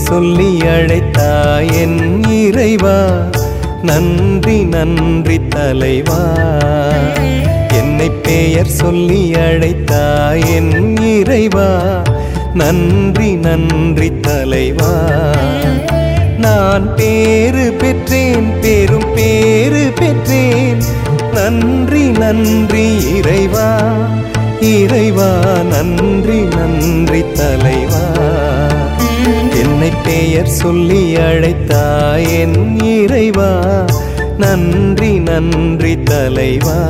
சொல்லி அழைத்தாய் என் இறைவா நன்றி நன்றி தலைவா என்னை பெயர் சொல்லி அழைத்தாய் என் இறைவா நன்றி நன்றி தலைவா நான் பேறு பெற்றேன் பெரும் பேறு பெற்றேன் நன்றி நன்றி இறைவா இறைவா நன்றி நன்றி தலைவா என்னை பெயர் சொல்லி அழைத்தாய் என் இறைவா நன்றி நன்றி தலைவா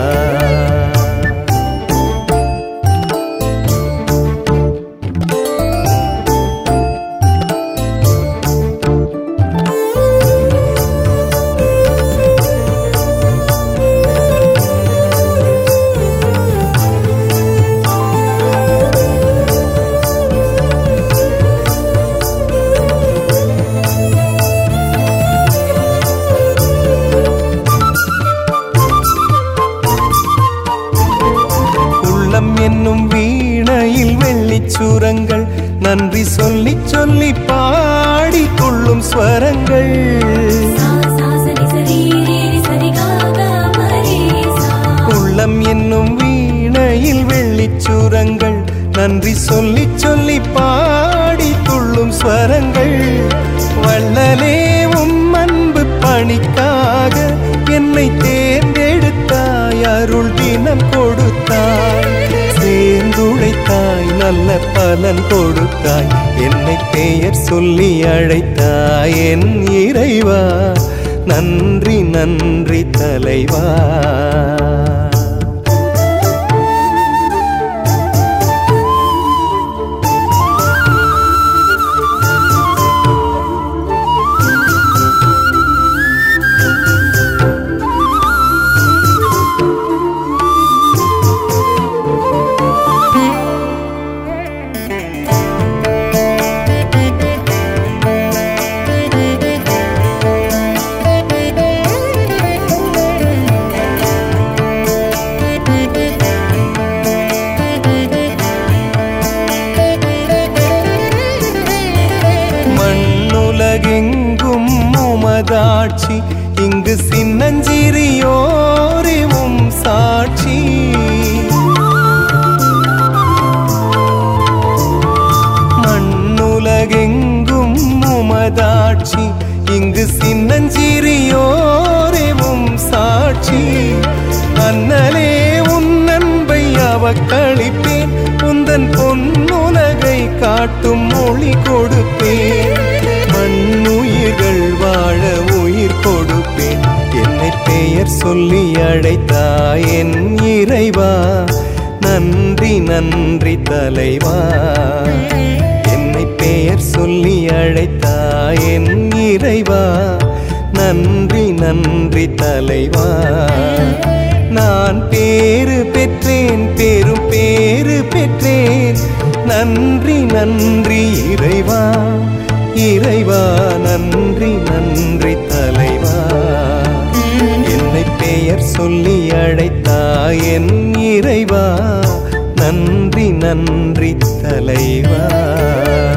உள்ளம் என்னும் வீணையில் வெள்ளிச் சுரங்கள் நன்றி சொல்லி சொல்லி பாடிக்கொள்ளும் ஸ்வரங்கள் சா சா சரி சரி ரே ரி சரி கா கா மரே சா உள்ளம் என்னும் வீணையில் வெள்ளிச் சுரங்கள் நன்றி சொல்லி சொல்லி பாடி துள்ளும் ஸ்வரங்கள் வள்ளலே உம் அன்பு பணிக்காக என்னை தேர்ந்தெடுத்தாய் அருள் தினம் கொடுத்தாய் சேர்ந்துழைத்தாய் நல்ல பலன் கொடுத்தாய் என்னை பெயர் சொல்லி அழைத்தாய் என் இறைவா நன்றி நன்றி தலைவா மண்ணுலகெங்கும் உமதாட்சி இங்கு சின்னஞ்சிறியோரே உம் சாட்சி மண்ணுலகெங்கும் உமதாட்சி இங்கு சின்னஞ்சிறியோரே உம் சாட்சி அண்ணலே உன் அன்பை அவக்களிப்பேன் உந்தன் பொன்னுலகை காட்டும் மொழி கொடுப்பேன் மண்ணுயிர்கள் வாழ உயிர் கொடுப்பேன் என்னை பெயர் சொல்லி அழைத்தாய் என் இறைவா நன்றி நன்றி தலைவா என்னை பெயர் சொல்லி அழைத்தாய் என் இறைவா நன்றி நன்றி தலைவா நான் பேறு பெற்றேன் பெரும் பேறு பெற்றேன் நன்றி நன்றி இறைவா இறைவா நன்றி நன்றி தலைவா என்னை பெயர் சொல்லி அழைத்தாய் என் இறைவா நன்றி நன்றி தலைவா